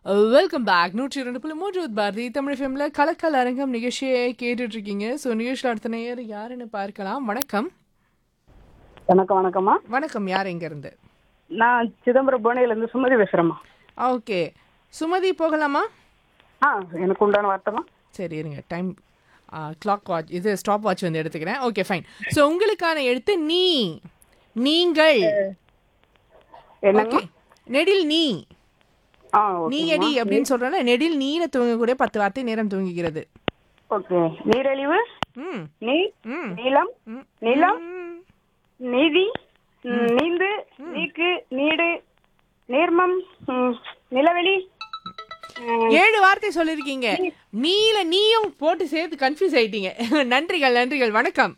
Welcome back நூற்றி இரண்டு புள்ளி மூன்று பாரதி தமிழ் ஃபிலிம்ல கலக்கல் அரங்கம் நிகழ்ச்சியை கேட்டுட்டு இருக்கீங்க ஸோ நிகழ்ச்சியில் அடுத்த நேயர் யாருன்னு பார்க்கலாம் வணக்கம் வணக்கம் வணக்கம்மா வணக்கம் யார் எங்க இருந்து நான் சிதம்பரம் புவனையிலேருந்து சுமதி பேசுகிறேம்மா ஓகே சுமதி போகலாமா ஆ எனக்கு உண்டான வார்த்தைமா சரி இருங்க டைம் கிளாக் வாட்ச் இது ஸ்டாப் வாட்ச் வந்து எடுத்துக்கிறேன் ஓகே ஃபைன் ஸோ உங்களுக்கான எழுத்து நீ நீங்கள் என்னங்க ஓகே நெடில் நீ ஆ நீ ஓகே அடி அப்படின்னு சொல்றேன்ல நெடில் நீல தூங்கக்கூடிய பத்து வார்த்தை நேரம் தூங்குகிறது ஓகே நீரழிவு ம் நீர் ம் நீளம் ம். நிலம் ம். நீதி ம், நீந்து நீக்கு நீடு நீர்மம் ம், நிலவெளி ம், ஏழு வார்த்தை சொல்லிருக்கீங்க நீல நீயும் போட்டு சேர்த்து கன்ஃபியூஸ் ஆயிட்டீங்க நன்றிகள் நன்றிகள் வணக்கம்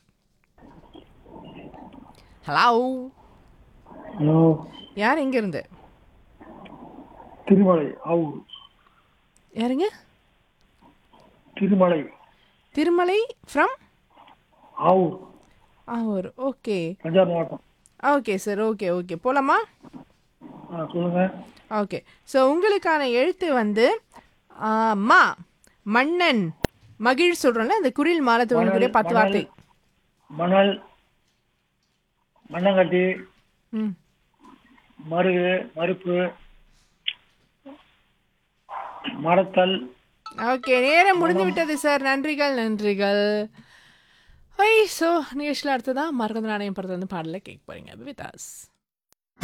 ஹலோ ஹலோ யார் எங்க இருந்து திருமலை ஆவூர் யாருங்க திருமலை திருமலை ஃப்ரம் ஆவூர் ஆவூர் ஓகே பஞ்சாப் மாவட்டம் ஓகே சார் ஓகே ஓகே போலாமா ஆ சொல்லுங்க ஓகே ஸோ உங்களுக்கான எழுத்து வந்து ஆ, மா மன்னன் மகிழ் சொல்றோம்ல அந்த குரில் மாலை தூங்கக்கூடிய மணல், பத்து வார்த்தை மணல் மண்ணங்கட்டி ம் மருகு மறுப்பு மடத்தல் ஓகே நேரம் முடிந்து விட்டது சார் நன்றிகள் நன்றிகள் ஐ ஸோ நிகழ்ச்சியில் அடுத்ததான் மரகத நாணயம் படத்தை வந்து பாடல கேட்க போறீங்க வித் அஸ்